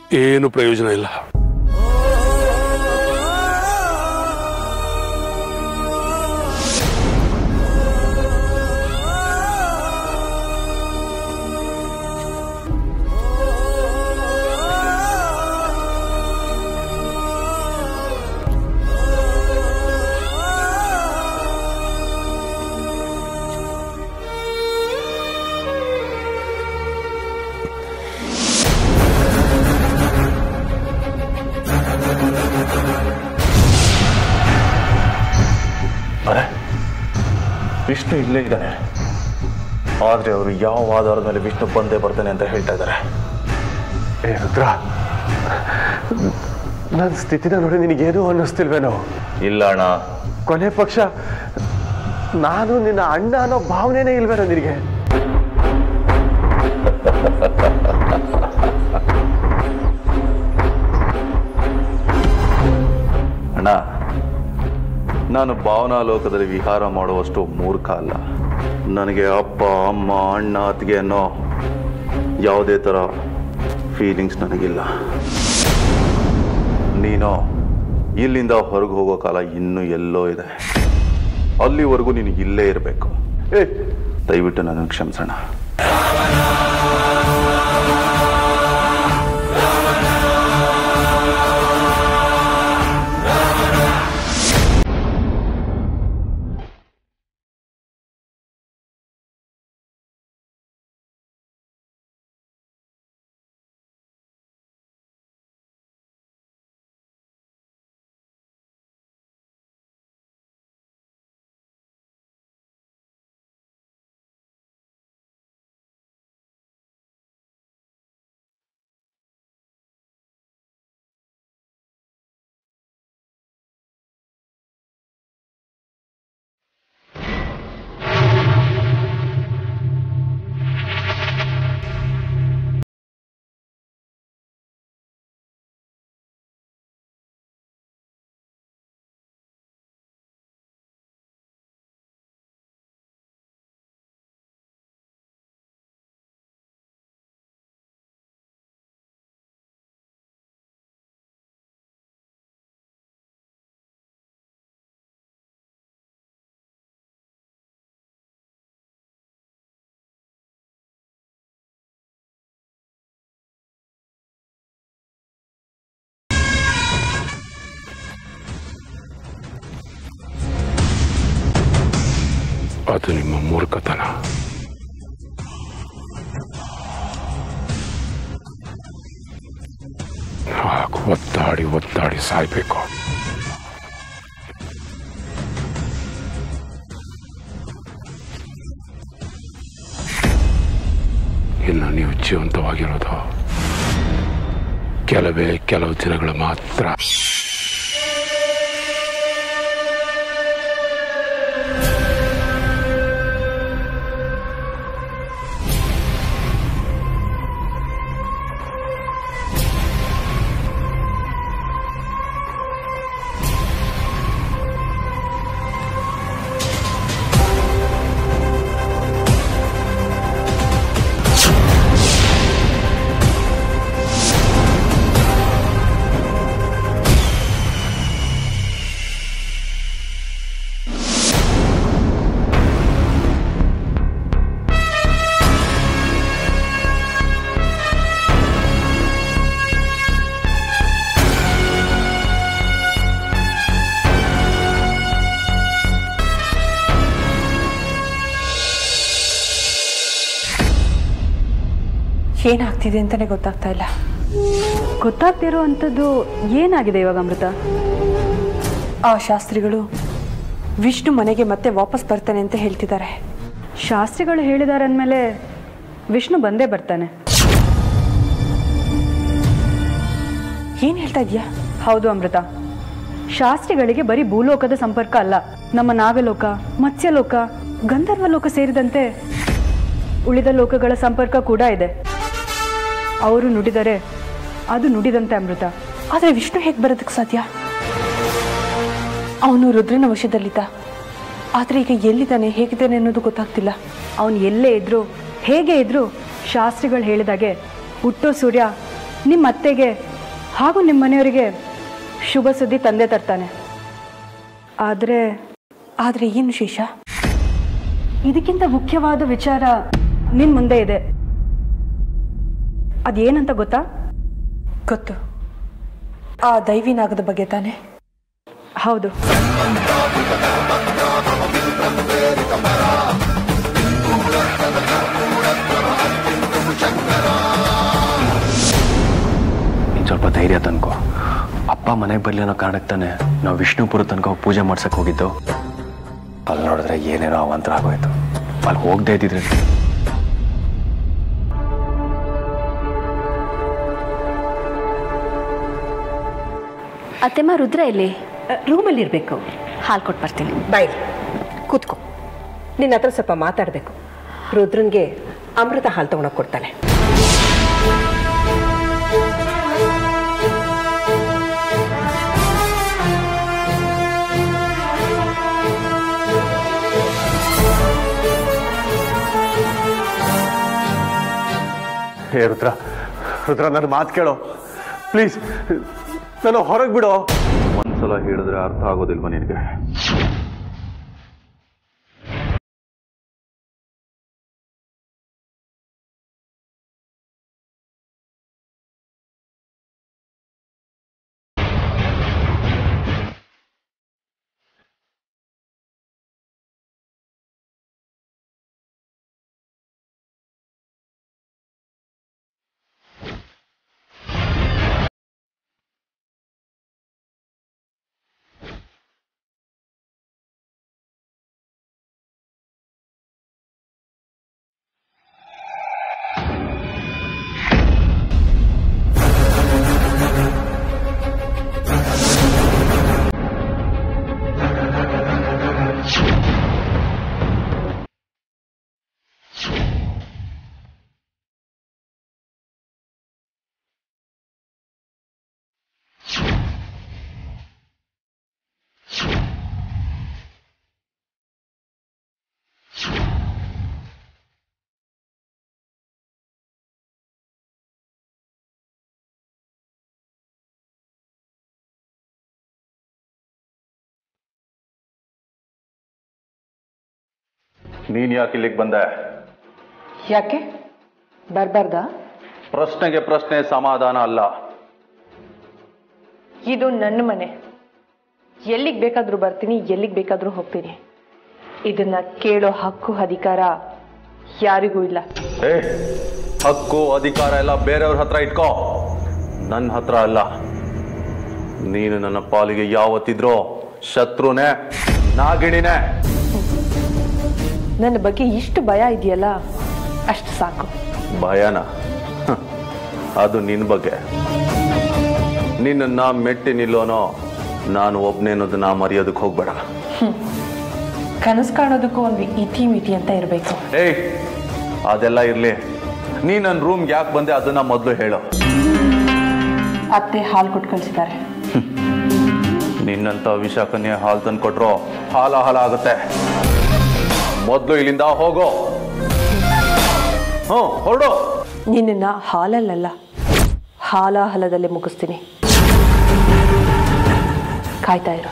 ಏನು ಪ್ರಯೋಜನ ಇಲ್ಲ ಅರೆ ವಿಷ್ಣು ಇಲ್ಲೇ ಇದ್ದಾನೆ ಆದರೆ ಅವರು ಯಾವ ಆಧಾರದ ಮೇಲೆ ವಿಷ್ಣು ಬಂದೇ ಬರ್ತಾನೆ ಅಂತ ಹೇಳ್ತಾ ಇದ್ದಾರೆ ಏ ರುದ್ರ ನನ್ನ ಸ್ಥಿತಿನ ನೋಡಿ ನಿನಗೇನು ಅನ್ನಿಸ್ತಿಲ್ವೇನೋ ಇಲ್ಲ ಅಣ್ಣ ಕೊನೆ ಪಕ್ಷ ನಾನು ನಿನ್ನ ಅಣ್ಣ ಅನ್ನೋ ಭಾವನೆನೇ ಇಲ್ವೇನೋ ನಿನಗೆ ಅಣ್ಣ ನಾನು ಭಾವನಾ ಲೋಕದಲ್ಲಿ ವಿಹಾರ ಮಾಡುವಷ್ಟು ಮೂರ್ಖ ಅಲ್ಲ ನನಗೆ ಅಪ್ಪ ಅಮ್ಮ ಅಣ್ಣ ಅತ್ತಿಗೆ ಅನ್ನೋ ಯಾವುದೇ ಥರ ಫೀಲಿಂಗ್ಸ್ ನನಗಿಲ್ಲ ನೀನು ಇಲ್ಲಿಂದ ಹೊರಗೆ ಹೋಗೋ ಕಾಲ ಇನ್ನೂ ಎಲ್ಲೋ ಇದೆ ಅಲ್ಲಿವರೆಗೂ ನೀನು ಇಲ್ಲೇ ಇರಬೇಕು ಏ ದಯವಿಟ್ಟು ನನಗೆ ಕ್ಷಮಿಸೋಣ ಅದು ನಿಮ್ಮ ಮೂರ್ಖತನ ಹಾಗೆ ಒತ್ತಾಡಿ ಒತ್ತಾಡಿ ಸಾಯ್ಬೇಕು ಇನ್ನು ನೀವು ಜೀವಂತವಾಗಿರೋದು ಕೆಲವೇ ಕೆಲವು ದಿನಗಳು ಮಾತ್ರ ಏನಾಗ್ತಿದೆ ಅಂತಲೇ ಗೊತ್ತಾಗ್ತಾ ಇಲ್ಲ ಗೊತ್ತಾಗ್ತಿರೋ ಅಂಥದ್ದು ಏನಾಗಿದೆ ಇವಾಗ ಅಮೃತ ಆ ಶಾಸ್ತ್ರಿಗಳು ವಿಷ್ಣು ಮನೆಗೆ ಮತ್ತೆ ವಾಪಸ್ ಬರ್ತಾನೆ ಅಂತ ಹೇಳ್ತಿದ್ದಾರೆ ಶಾಸ್ತ್ರಿಗಳು ಹೇಳಿದ್ದಾರೆ ಅಂದಮೇಲೆ ವಿಷ್ಣು ಬಂದೇ ಬರ್ತಾನೆ ಏನು ಹೇಳ್ತಾ ಇದೆಯಾ ಹೌದು ಅಮೃತ ಶಾಸ್ತ್ರಿಗಳಿಗೆ ಬರೀ ಭೂಲೋಕದ ಸಂಪರ್ಕ ಅಲ್ಲ ನಮ್ಮ ನಾಗಲೋಕ ಮತ್ಸ್ಯಲೋಕ ಗಂಧರ್ವ ಲೋಕ ಸೇರಿದಂತೆ ಉಳಿದ ಲೋಕಗಳ ಸಂಪರ್ಕ ಕೂಡ ಇದೆ ಅವರು ನುಡಿದರೆ ಅದು ನುಡಿದಂತೆ ಅಮೃತ ಆದರೆ ವಿಷ್ಣು ಹೇಗೆ ಬರೋದಕ್ಕೆ ಸಾಧ್ಯ ಅವನು ರುದ್ರನ ವಶದಲ್ಲಿದ್ದ ಆದರೆ ಈಗ ಎಲ್ಲಿದ್ದಾನೆ ಹೇಗಿದ್ದಾನೆ ಅನ್ನೋದು ಗೊತ್ತಾಗ್ತಿಲ್ಲ ಅವನು ಎಲ್ಲೇ ಇದ್ರು ಹೇಗೆ ಇದ್ರು ಶಾಸ್ತ್ರಿಗಳು ಹೇಳಿದಾಗೆ ಹುಟ್ಟೋ ಸೂರ್ಯ ನಿಮ್ಮ ಅತ್ತೆಗೆ ಹಾಗೂ ನಿಮ್ಮ ಮನೆಯವರಿಗೆ ಶುಭ ಸುದ್ದಿ ತಂದೆ ತರ್ತಾನೆ ಆದರೆ ಆದರೆ ಏನು ಶೇಷ ಇದಕ್ಕಿಂತ ಮುಖ್ಯವಾದ ವಿಚಾರ ನಿನ್ನ ಮುಂದೆ ಇದೆ ಅದೇನಂತ ಗೊತ್ತಾ ಗೊತ್ತು ಆ ದೈವಿನಾಗದ ಬಗ್ಗೆ ತಾನೆ ಹೌದು ನೀನು ಸ್ವಲ್ಪ ಧೈರ್ಯ ತನ್ಕೋ ಅಪ್ಪ ಮನೆಗೆ ಬರಲಿ ಅನ್ನೋ ಕಾರಣಕ್ಕೆ ತಾನೆ ನಾವು ವಿಷ್ಣುಪುರ ತನಕ ಹೋಗಿ ಪೂಜೆ ಮಾಡ್ಸಕ್ ಹೋಗಿದ್ದು ಅಲ್ಲಿ ನೋಡಿದ್ರೆ ಏನೇನೋ ಅವಾಂತರ ಆಗೋಯ್ತು ಅಲ್ಲಿ ಹೋಗದೆ ಇದ್ದಿದ್ರೆ ಅತ್ತೆಮ್ಮ ರುದ್ರ ಎಲ್ಲಿ ರೂಮಲ್ಲಿ ಇರಬೇಕು ಹಾಲು ಕೊಟ್ಟು ಬರ್ತೀನಿ ಬಾಯ್ ಕೂತ್ಕೋ ನಿನ್ನ ಹತ್ರ ಸ್ವಲ್ಪ ಮಾತಾಡಬೇಕು ರುದ್ರನ್ಗೆ ಅಮೃತ ಹಾಲು ತಗೊಳಕ್ ಕೊಡ್ತಾನೆ ಹೇ ರುದ್ರ ರುದ್ರ ನನ್ನ ಮಾತು ಕೇಳೋ ಪ್ಲೀಸ್ ನಾನು ಹೊರಗೆ ಬಿಡೋ ಒಂದ್ಸಲ ಹೇಳಿದ್ರೆ ಅರ್ಥ ಆಗೋದಿಲ್ವಾ ನಿನಗೆ ನೀನ್ ಯಾಕೆ ಇಲ್ಲಿಗೆ ಬಂದೆ ಯಾಕೆ ಬರ್ಬಾರ್ದಾ ಪ್ರಶ್ನೆಗೆ ಪ್ರಶ್ನೆ ಸಮಾಧಾನ ಅಲ್ಲ ಇದು ನನ್ನ ಮನೆ ಎಲ್ಲಿಗೆ ಬೇಕಾದ್ರೂ ಬರ್ತೀನಿ ಎಲ್ಲಿಗೆ ಬೇಕಾದ್ರೂ ಹೋಗ್ತೀನಿ ಇದನ್ನ ಕೇಳೋ ಹಕ್ಕು ಅಧಿಕಾರ ಯಾರಿಗೂ ಇಲ್ಲ ಏ ಹಕ್ಕು ಅಧಿಕಾರ ಎಲ್ಲ ಬೇರೆಯವ್ರ ಹತ್ರ ಇಟ್ಕೋ ನನ್ನ ಹತ್ರ ಅಲ್ಲ ನೀನು ನನ್ನ ಪಾಲಿಗೆ ಯಾವತ್ತಿದ್ರೋ ಶತ್ರುನೇ ನಾಗಿಣಿನೇ ನನ್ನ ಬಗ್ಗೆ ಇಷ್ಟು ಭಯ ಇದೆಯಲ್ಲ ಅಷ್ಟು ಸಾಕು ಭಯನ ಹ, ಅದು ನಿನ್ನ ಬಗ್ಗೆ ನಿನ್ನನ್ನ ಮೆಟ್ಟಿ ನಿಲ್ಲೋನೋ ನಾನು ಒಬ್ನೇ ಅನ್ನೋದನ್ನ ಮರೆಯೋದಕ್ಕೆ ಹೋಗ್ಬೇಡ ಕನಸು ಕಾಣೋದಕ್ಕೂ ಒಂದು ಇತಿ ಮಿತಿ ಅಂತ ಇರಬೇಕು ಏಯ್ ಅದೆಲ್ಲ ಇರ್ಲಿ ನೀ ನನ್ನ ರೂಮ್ಗೆ ಯಾಕೆ ಬಂದೆ ಅದನ್ನ ಮೊದಲು ಹೇಳು ಅತ್ತೆ ಹಾಲು ಕೊಟ್ಟು ಕಳಿಸಿದ್ದಾರೆ ನಿನ್ನಂತ ವಿಷಕನ್ಯೆ ಹಾಲು ತಂದು ಕೊಟ್ರು ಹಾಲ ಹಾಲ ಆಗುತ್ತೆ ಮೊದಲು ಇಲ್ಲಿಂದ ಹೋಗೋ ಹ್ಞೂ ಹೊರಡು ನಿನ್ನನ್ನ ಹಾಲಲ್ಲಲ್ಲ ಹಾಲಾಹಲದಲ್ಲೇ ಮುಗಿಸ್ತೀನಿ ಕಾಯ್ತಾ ಇರು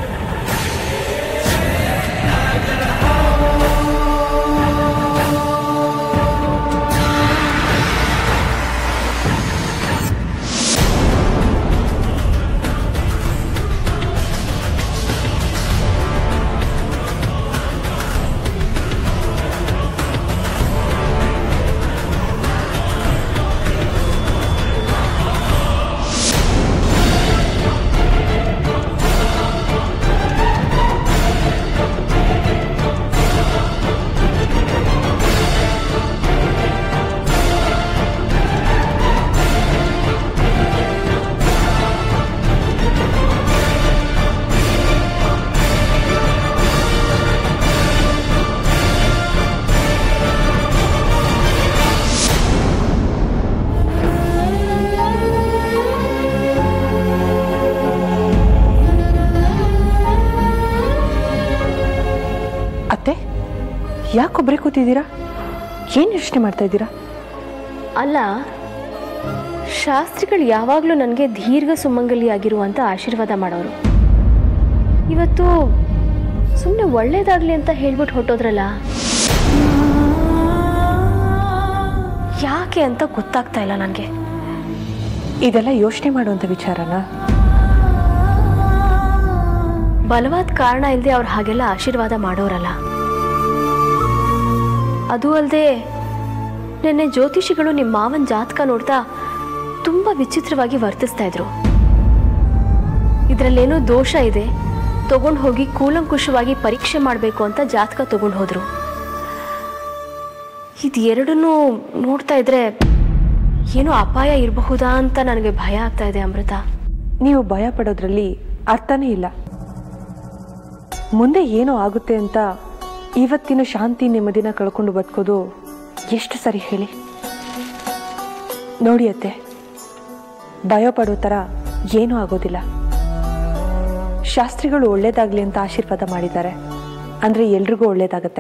ಅತ್ತೆ ಯಾಕೊಬ್ರೆ ಕೂತಿದ್ದೀರಾ ಏನು ಯೋಚನೆ ಮಾಡ್ತಾ ಇದ್ದೀರಾ ಅಲ್ಲ ಶಾಸ್ತ್ರಿಗಳು ಯಾವಾಗಲೂ ನನಗೆ ದೀರ್ಘ ಸುಮಂಗಲಿಯಾಗಿರುವಂಥ ಆಶೀರ್ವಾದ ಮಾಡೋರು ಇವತ್ತು ಸುಮ್ಮನೆ ಒಳ್ಳೇದಾಗಲಿ ಅಂತ ಹೇಳ್ಬಿಟ್ಟು ಹೊಟ್ಟೋದ್ರಲ್ಲ ಯಾಕೆ ಅಂತ ಗೊತ್ತಾಗ್ತಾ ಇಲ್ಲ ನನಗೆ ಇದೆಲ್ಲ ಯೋಚನೆ ಮಾಡುವಂಥ ವಿಚಾರನಾ ಬಲವಾದ ಕಾರಣ ಇಲ್ಲದೆ ಅವ್ರು ಹಾಗೆಲ್ಲ ಆಶೀರ್ವಾದ ಮಾಡೋರಲ್ಲ ಅದು ಅಲ್ಲದೆ ನಿನ್ನೆ ಜ್ಯೋತಿಷಿಗಳು ನಿಮ್ಮ ಮಾವನ ಜಾತಕ ನೋಡ್ತಾ ತುಂಬ ವಿಚಿತ್ರವಾಗಿ ವರ್ತಿಸ್ತಾ ಇದ್ರು ಇದರಲ್ಲೇನೋ ದೋಷ ಇದೆ ತಗೊಂಡು ಹೋಗಿ ಕೂಲಂಕುಷವಾಗಿ ಪರೀಕ್ಷೆ ಮಾಡಬೇಕು ಅಂತ ಜಾತಕ ತಗೊಂಡು ಹೋದ್ರು ಇದು ಎರಡನ್ನೂ ನೋಡ್ತಾ ಇದ್ರೆ ಏನೋ ಅಪಾಯ ಇರಬಹುದಾ ಅಂತ ನನಗೆ ಭಯ ಆಗ್ತಾ ಇದೆ ಅಮೃತ ನೀವು ಭಯ ಪಡೋದ್ರಲ್ಲಿ ಅರ್ಥನೇ ಇಲ್ಲ ಮುಂದೆ ಏನೋ ಆಗುತ್ತೆ ಅಂತ ಇವತ್ತಿನ ಶಾಂತಿ ನೆಮ್ಮದಿನ ಕಳ್ಕೊಂಡು ಬದುಕೋದು ಎಷ್ಟು ಸರಿ ಹೇಳಿ ನೋಡಿ ಅತ್ತೆ ಭಯ ಪಡೋ ಥರ ಏನೂ ಆಗೋದಿಲ್ಲ ಶಾಸ್ತ್ರಿಗಳು ಒಳ್ಳೇದಾಗ್ಲಿ ಅಂತ ಆಶೀರ್ವಾದ ಮಾಡಿದ್ದಾರೆ ಅಂದರೆ ಎಲ್ರಿಗೂ ಒಳ್ಳೇದಾಗತ್ತೆ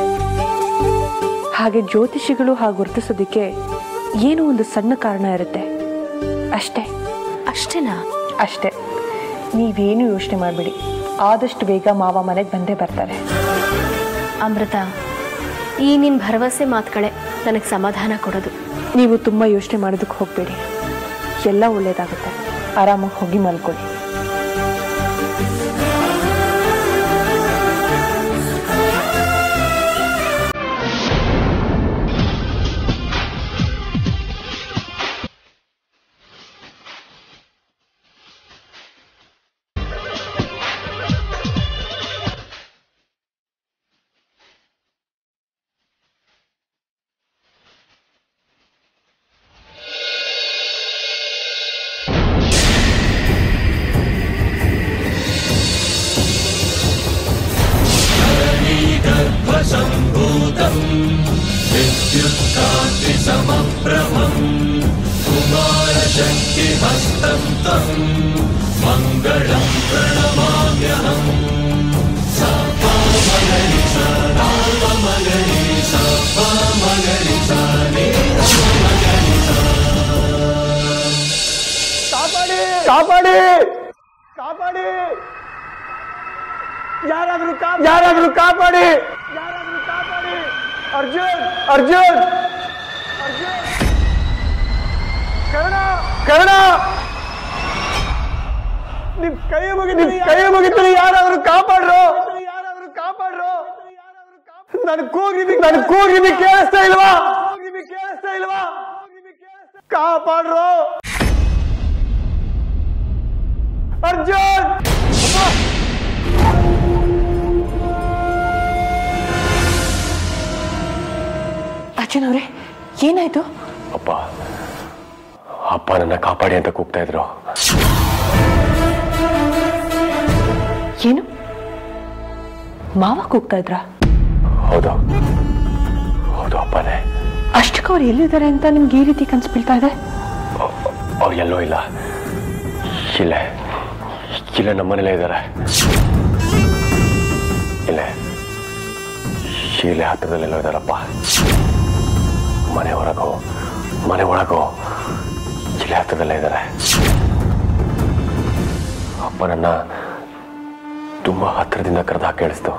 ಹಾಗೆ ಜ್ಯೋತಿಷಿಗಳು ಹಾಗೆ ಗುರುತಿಸೋದಕ್ಕೆ ಏನೋ ಒಂದು ಸಣ್ಣ ಕಾರಣ ಇರುತ್ತೆ ಅಷ್ಟೇ ಅಷ್ಟೇನಾ ಅಷ್ಟೇ ನೀವೇನು ಯೋಚನೆ ಮಾಡಬೇಡಿ ಆದಷ್ಟು ಬೇಗ ಮಾವ ಮನೆಗೆ ಬಂದೇ ಬರ್ತಾರೆ ಅಮೃತ ಈ ನಿನ್ನ ಭರವಸೆ ಮಾತುಗಳೇ ನನಗೆ ಸಮಾಧಾನ ಕೊಡೋದು ನೀವು ತುಂಬ ಯೋಚನೆ ಮಾಡೋದಕ್ಕೆ ಹೋಗಬೇಡಿ ಎಲ್ಲ ಒಳ್ಳೇದಾಗುತ್ತೆ ಆರಾಮಾಗಿ ಹೋಗಿ ಮಲ್ಕೊಳ್ಳಿ ಕಾಪಾಡಿ ಕಾಪಾಡಿ ಯಾರಾದ್ರೂ ಯಾರಾದ್ರೂ ಕಾಪಾಡಿ ಯಾರಾದ್ರೂ ಕಾಪಾಡಿ ಅರ್ಜುನ್ ಅರ್ಜುನ್ ಅರ್ಜುನ್ ಕರ್ಣ ಕರ್ಣ ನಿಮ್ ಕೈ ಮುಗಿತು ನಿಮ್ ಕೈ ಮುಗಿತು ಯಾರಾದ್ರೂ ಕಾಪಾಡ್ರು ಯಾರಾದ್ರೂ ಕಾಪಾಡ್ರು ನನ್ ಕೂಗಿ ನನ್ ಕೂಗಿ ಕೇಳಿಸ್ತಾ ಇಲ್ವಾ ಕೇಳಿಸ್ತಾ ಇಲ್ವಾ ಕಾಪಾಡ್ರು ಅರ್ಜುನ್ ಅರ್ಜುನ್ ಅವರೇ ಏನಾಯ್ತು ಅಪ್ಪ ಅಪ್ಪ ನನ್ನ ಕಾಪಾಡಿ ಅಂತ ಕೂಗ್ತಾ ಇದ್ರು ಏನು ಮಾವ ಕೂಗ್ತಾ ಇದ್ರಾ ಹೌದು ಹೌದು ಅಪ್ಪನೇ ಅಷ್ಟಕ್ಕೆ ಅವ್ರು ಎಲ್ಲಿದ್ದಾರೆ ಅಂತ ನಿಮ್ಗೆ ಈ ರೀತಿ ಕನ್ಸು ಬೀಳ್ತಾ ಇದೆ ಅವ್ರು ಎಲ್ಲೋ ಇಲ್ಲ ಇಲ್ಲೇ ಇಲ್ಲೇ ನಮ್ಮನೇಲೇ ಇದ್ದಾರೆ ಇಲ್ಲೇ ಇಲ್ಲೇ ಹತ್ರದಲ್ಲೆಲ್ಲೋ ಇದ್ದಾರಪ್ಪ ಮನೆ ಹೊರಗೋ ಮನೆ ಒಳಗೋ ಇಲ್ಲೇ ಹತ್ರದಲ್ಲೇ ಇದ್ದಾರೆ ಅಪ್ಪ ನನ್ನ ತುಂಬಾ ಹತ್ರದಿಂದ ಕರೆದ ಕೇಳಿಸ್ತು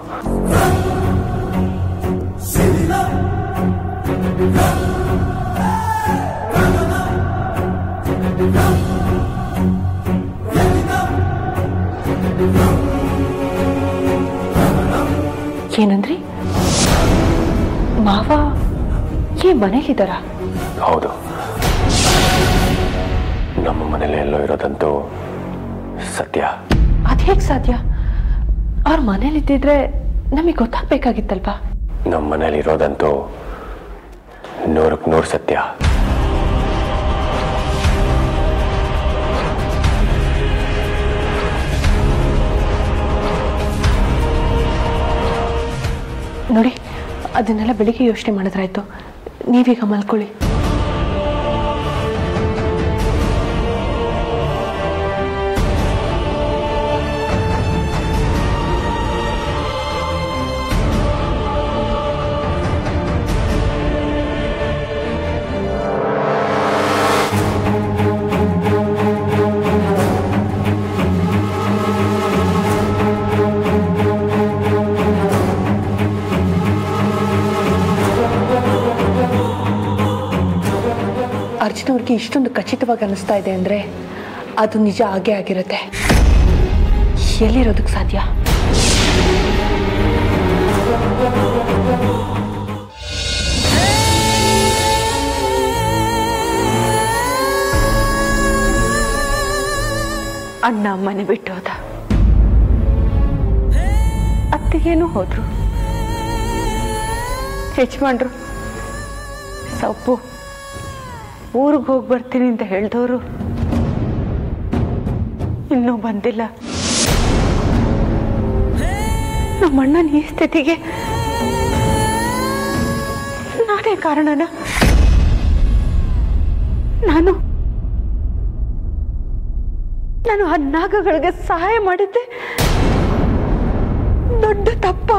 ಏನಂದ್ರಿ ಮಾವ ಏ ಮನೇಲಿದ್ದಾರಾ ಹೌದು ನಮ್ಮ ಮನೇಲಿ ಎಲ್ಲೋ ಇರೋದಂತೂ ಸತ್ಯ ಅದು ಹೇಗೆ ಸಾಧ್ಯ ಅವ್ರ ಮನೇಲಿದ್ದಿದ್ರೆ ನಮಗೆ ಗೊತ್ತಾಗ್ಬೇಕಾಗಿತ್ತಲ್ವಾ ನಮ್ಮ ಮನೇಲಿ ಇರೋದಂತೂ ನೂರಕ್ಕೆ ನೂರು ಸತ್ಯ ನೋಡಿ ಅದನ್ನೆಲ್ಲ ಬೆಳಿಗ್ಗೆ ಯೋಚನೆ ಮಾಡಿದ್ರಾಯ್ತು ನೀವೀಗ ಮಲ್ಕೊಳ್ಳಿ ಅವ್ರಿಗೆ ಇಷ್ಟೊಂದು ಖಚಿತವಾಗಿ ಅನಿಸ್ತಾ ಇದೆ ಅಂದರೆ ಅದು ನಿಜ ಆಗೇ ಆಗಿರುತ್ತೆ ಎಲ್ಲಿರೋದಕ್ಕೆ ಸಾಧ್ಯ ಅಣ್ಣ ಮನೆ ಬಿಟ್ಟು ಹೋದ ಅತ್ತೆಗೇನು ಹೋದ್ರು ಯಜಮಾನ್ರು ಸೊಪ್ಪು ಊರಿಗೆ ಹೋಗಿ ಬರ್ತೀನಿ ಅಂತ ಹೇಳ್ದವರು ಇನ್ನೂ ಬಂದಿಲ್ಲ ನಮ್ಮ ಅಣ್ಣನ ಈ ಸ್ಥಿತಿಗೆ ನಾನೇ ಕಾರಣನ ನಾನು ನಾನು ಆ ನಾಗಗಳಿಗೆ ಸಹಾಯ ಮಾಡಿದ್ದೆ ದೊಡ್ಡ ತಪ್ಪ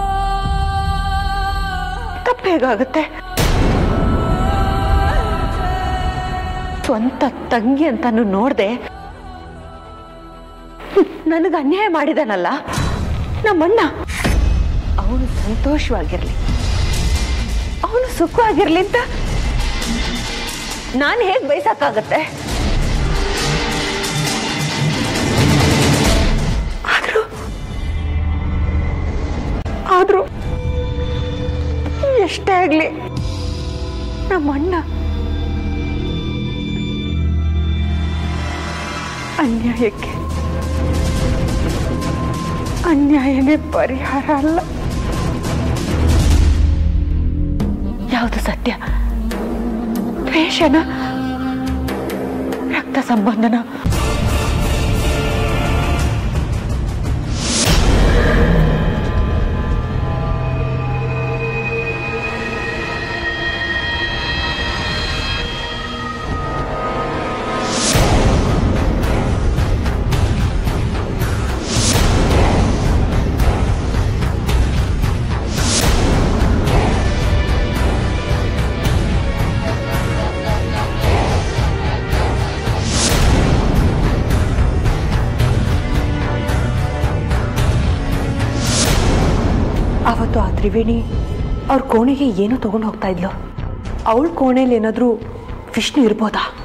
ತಪ್ಪು ಹೇಗಾಗುತ್ತೆ ಸ್ವಂತ ತಂಗಿ ಅಂತಾನು ನೋಡ್ದೆ ನನಗೆ ಅನ್ಯಾಯ ಮಾಡಿದಾನಲ್ಲ ನಮ್ಮಣ್ಣ ಅವನು ಸಂತೋಷವಾಗಿರ್ಲಿ ಅವನು ಸುಖವಾಗಿರ್ಲಿ ಅಂತ ನಾನು ಹೇಗೆ ಬಯಸಕ್ಕಾಗತ್ತೆ ಆದ್ರೂ ಆದ್ರೂ ಎಷ್ಟೇ ಆಗ್ಲಿ ನಮ್ಮಣ್ಣ ಅನ್ಯಾಯಕ್ಕೆ ಅನ್ಯಾಯನೇ ಪರಿಹಾರ ಅಲ್ಲ ಯಾವುದು ಸತ್ಯ ದ್ವೇಷನ ರಕ್ತ ಸಂಬಂಧನ ಅವತ್ತು ಆ ತ್ರಿವೇಣಿ ಅವ್ರ ಕೋಣೆಗೆ ಏನೋ ತಗೊಂಡು ಹೋಗ್ತಾ ಇದ್ಲು ಅವಳ ಕೋಣೆಯಲ್ಲಿ ಏನಾದರೂ ವಿಷ್ಣು ಇರ್ಬೋದಾ